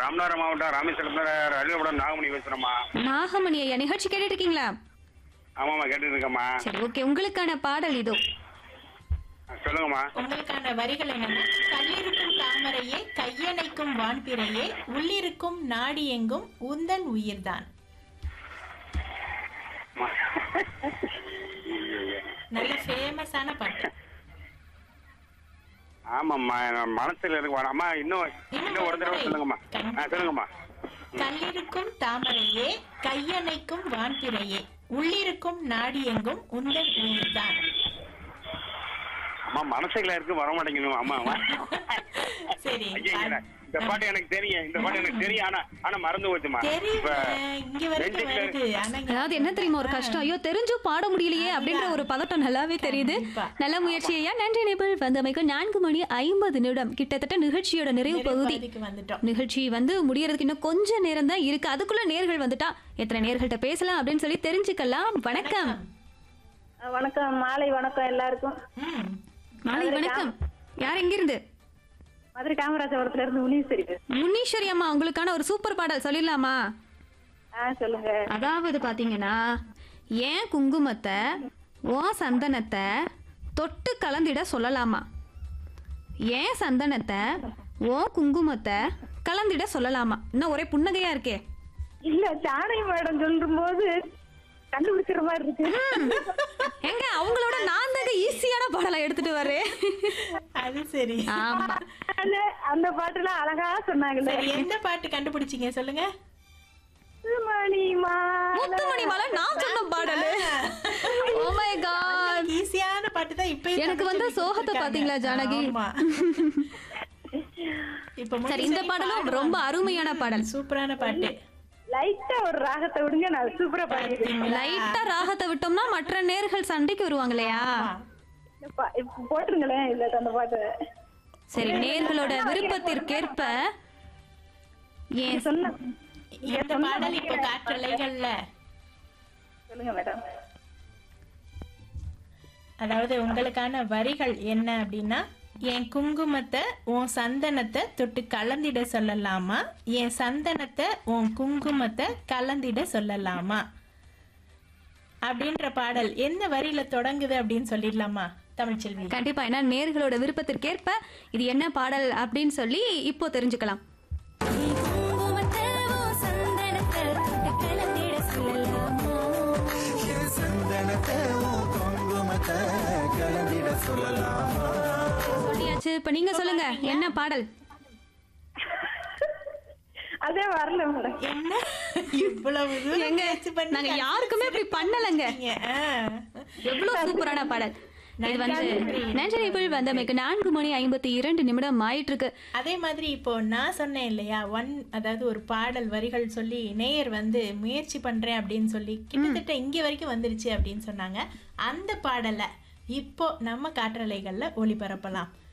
ராமநாதபுரம் மாவட்டம் ராமேஸ்வரத்துல ரயில்வேபுரம் நாகமணி பேசுறேம்மா நாகமணி ஐயா நிகழ்ச்சி கேட்டுட்டு இருக்கீங்களா ஆமாம்மா கேட்டுட்டு இருக்கேம்மா சரி ஓகே உங்களுக்கான பாடல் இதோ சொல்லுங்கம்மா உங்களுக்கான வரிகள் என்னன்னா கல்லிருக்கும் தாமரையே கையணைக்கும் வான்பிறையே உள்ளிருக்கும் நாடி எங்கும் உந்தன் உயிர்தான் அம்மா. நல்ல ஃபேமஸான பாட்டு ஆமாம்மா என் மனசுல இருக்கு அம்மா இன்னும் இன்னும் ஒரு தடவை சொல்லுங்கம்மா ஆ சொல்லுங்கம்மா கல்லிருக்கும் தாமரையே கையணைக்கும் வான்பிறையே உள்ளிருக்கும் நாடி எங்கும் உந்தன் உயிர்தான் அம்மா மனசுல இருக்கு வர மாட்டேங்குது அம்மா அம்மா சரி ஐயா, இல்ல. இந்த பாட்டு எனக்கு தெரியும் இந்த பாட்டு எனக்கு தெரியும் ஆனா ஆனா மறந்து போச்சுமா தெரியும் இப்ப இங்க வரைக்கும் நெஞ்சுக்குள்ள- வருது ஆனா இங்க- அதாவது என்ன தெரியுமா ஒரு கஷ்டம் ஐயோ தெரிஞ்சும் பாட முடியலையே அப்படின்ற ஒரு பதட்டம் நல்லாவே தெரியுது கண்டிப்பா. நல்ல முயற்சி ஐயா நன்றி நிபுள் வந்தமைக்கு நான்கு மணி ஐம்பது நிமிடம் கிட்டத்தட்ட நிகழ்ச்சியோட நிறைவு பகுதி பகுதிக்கு வந்துட்டோம் நிகழ்ச்சி வந்து முடியறதுக்கு இன்னும் கொஞ்ச நேரம் தான் இருக்கு அதுக்குள்ள நேர்கள் வந்துட்டா எத்தனை நேர்கள்ட்ட பேசலாம் அப்படின்னு சொல்லி தெரிஞ்சுக்கலாம் வணக்கம் அஹ் வணக்கம் மாலை வணக்கம் எல்லாருக்கும் ம் மாலை வணக்கம் யார் எங்கிருந்து மதுரை காமராஜபுரத்துல இருந்து முனீஸ்வரி பேசுறேன். முனீஸ்வரி அம்மா உங்களுக்கான ஒரு சூப்பர் பாடல் சொல்லிடலாமா ஆ சொல்லுங்க அதாவது பாத்தீங்கன்னா ஏன் குங்குமத்தை ஓ சந்தனத்தை தொட்டு கலந்திட சொல்லலாமா ஏன் சந்தனத்தை ஓ குங்குமத்தை கலந்திட சொல்லலாமா இன்னும் ஒரே புன்னகையா இருக்கே இல்ல ஜானகி மேடம் சொல்லும் போது கண்டுபிடிக்கிற மாதிரி இருக்கு எங்க அவங்களோட நான் தாங்க ஈஸியான பாடலை எடுத்துட்டு வரேன் அது சரி ஆமா அந்த- அந்த பாட்டுலாம் அழகா சொன்னாங்கல்ல சரி எந்த பாட்டு கண்டுபிடிச்சீங்க சொல்லுங்க மணி முத்துமணி மலை நான் சொன்ன பாடலு ஓ மை காட் ஈஸியான பாட்டு தான் இப்ப எனக்கு வந்த சோகத்தை பாத்தீங்களா, ஜானகி? இப்ப சரி இந்த பாடலும் ரொம்ப அருமையான பாடல் சூப்பரான பாட்டு லைட்டா ஒரு ராகத்தை விடுங்க நான் சூப்பரா பாடிடுவேன் லைட்டா ராகத்தை விட்டோம்னா மற்ற நேர்கள் சண்டைக்கு வருவாங்க இல்லையா இந்த பா- இப்ப போட்டுருங்களேன் இல்ல அந்த பாட்டு சரி நேர்களோட விருப்பத்திற்கேற்ப ஏன் சொன்ன இந்த பாடல் இப்ப காற்றலைகள்ல சொல்லுங்க மேடம் அதாவது உங்களுக்கான வரிகள் என்ன அப்படின்னா என் குங்குமத்தை உன் சந்தனத்தை தொட்டு கலந்திட சொல்லலாமா என் சந்தனத்தை உன் குங்குமத்தை கலந்திட சொல்லலாமா அப்படின்ற பாடல் எந்த வரியில தொடங்குது அப்படின்னு சொல்லிடலாமா தமிழ்ச்செல்வி கண்டிப்பா ஏன்னா நேர்களோட விருப்பத்திற்கேற்ப இது என்ன பாடல் அப்படின்னு சொல்லி இப்போ தெரிஞ்சுக்கலாம் என் சந்தனத்தை உன் குங்குமத்தை கலந்திட சொல்லலாமா சொல்லியாச்சு இப்ப நீங்க சொல்லுங்க என்ன பாடல் அதே வரல மேடம் என்ன இவ்வளவு தூரம் எங்க முயற்சி பண்ணி நாங்க யாருக்குமே இப்படி பண்ணலங்க கண்டுபிடிச்சீங்க. ஆ. எவ்வளவு சூப்பரான பாடல் இது வந்து நன்றி நிபுள் வந்தமைக்கு நான்கு மணி ஐம்பத்தி இரண்டு நிமிடம் ஆயிட்டு இருக்கு அதே மாதிரி இப்போ நான் சொன்னேன் இல்லையா ஒன் அதாவது ஒரு பாடல் வரிகள் சொல்லி நேயர் வந்து முயற்சி பண்றேன் அப்படின்னு சொல்லி கிட்டத்தட்ட இங்க வரைக்கும் வந்துருச்சு அப்படின்னு சொன்னாங்க அந்த பாடலை இப்போ நம்ம காற்றலைகள்ல ஒளிபரப்பலாம்